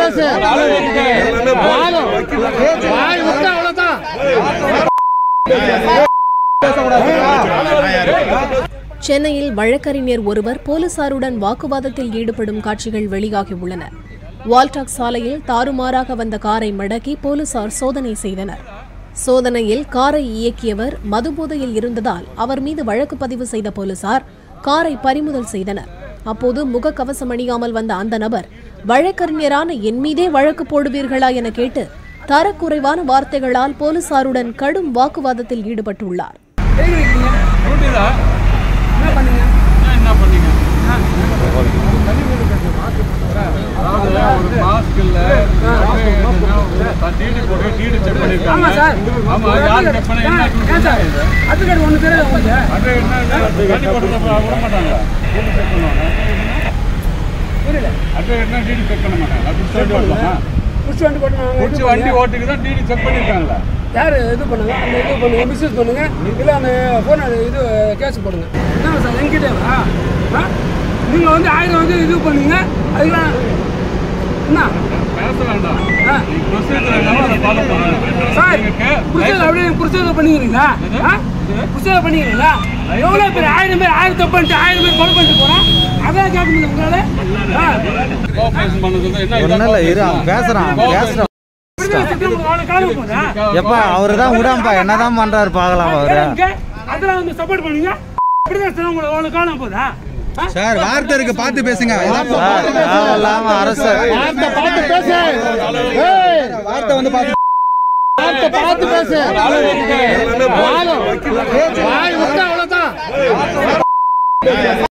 பேசு வாழும். வாய் விட்டா அவ்வளவுதான் சென்னையில் வழக்கறிஞர் ஒருவர் போலீசாருடன் வாக்குவாதத்தில் ஈடுபடும் காட்சிகள் வெளியாகியுள்ளன வால்டாக் சாலையில் தாறுமாறாக வந்த காரை மடக்கி போலீசார் சோதனை செய்தனர் சோதனையில் காரை இயக்கியவர் மதுபோதையில் இருந்ததால் அவர் மீது வழக்கு பதிவு செய்த போலீசார் காரை பறிமுதல் செய்தனர் அப்போது முகக்கவசம் அணியாமல் வந்த அந்த நபர் வழக்கறிஞரான என் மீதே வழக்கு போடுவீர்களா என கேட்டு தரக்குறைவான வார்த்தைகளால் போலீசாருடன் கடும் வாக்குவாதத்தில் ஈடுபட்டுள்ளார் என்ன பண்ணீங்க அதாவது ஒரு மாஸ்க் இல்ல டிடி போட்டு டிடி செக் பண்ணிருக்காங்க ஆமா சார். ஆமா யார் செக் பண்ண என்ன ஏன் சார் அதுக்காடி ஒன்று தெரியாது உங்களுக்கு அது என்ன கட்டி போட்டு விட மாட்டாங்க டிடி செக் பண்ணுவாங்க புரியல அது என்ன டிடி செக் பண்ண மாட்டாங்க அது செக் பண்ணலாமா புடிச்சு வண்டி போட்டு நாங்க பிடிச்சி இது வண்டி பண்ணி- ஓட்டுக்கு தான் டிடி செக் பண்ணிருக்காங்களா யார் இது பண்ணுங்க அந்த இது பண்ணுங்க மிஸ்யூஸ் பண்ணுங்க இல்லை அந்த ஃபோன் இது கேஸ் போடுங்க என்ன சார் எங்கிட்டேவா ஆ நீங்கள் வந்து ஆயிரம் வந்து இது பண்ணுங்க அதுக்கெல்லாம் என்ன பேச வேண்டாம் ஆ நீங்க ப்ரொசீஜர் எல்லாமே அதை ஃபாலோ பண்ணுங்க சார் நீங்க கே- புரிச்சது அப்படியே புரிச்சதை பண்ணிக்கிறீங்களா ஆ புரிச்சதை பண்ணிக்கிறீங்களா எவ்வளோ பேர் ஆயிரம் பேர் ஆயிரம் தப்பு பண்ணிட்டு ஆயிரம் பேர் கொலை பண்ணிட்டு போகிறோம் அதான் கேட்க முடியும் உங்களால் ஆ கோஆபரேஷன் பண்ணது வந்து என்ன ஒன்றும் இல்லை இரு அவன் பேசுறான் அவன் பேசுறான் இப்படி சட்டம் உங்களுக்கு அவ்வளோ காலம் போதா எப்பா அவரு தான் விடாம்பா என்னதான் பண்றாரு பார்க்கலாம் அவரு அதெல்லாம் வந்து சப்போர்ட் பண்ணுங்க இப்படிதான் சார் உங்களுக்கு அவ்வளோ காலம் போதா ஆ? சார் வார்த்தை இருக்கு பார்த்து பேசுங்க சார் தேவையில்லாம அரசு வார்த்தை பார்த்து பேசு ஏய், வார்த்தை வந்து பார்த்து வார்த்தை பார்த்து பேசு வாழும். வாய் விட்டா அவ்வளவுதான்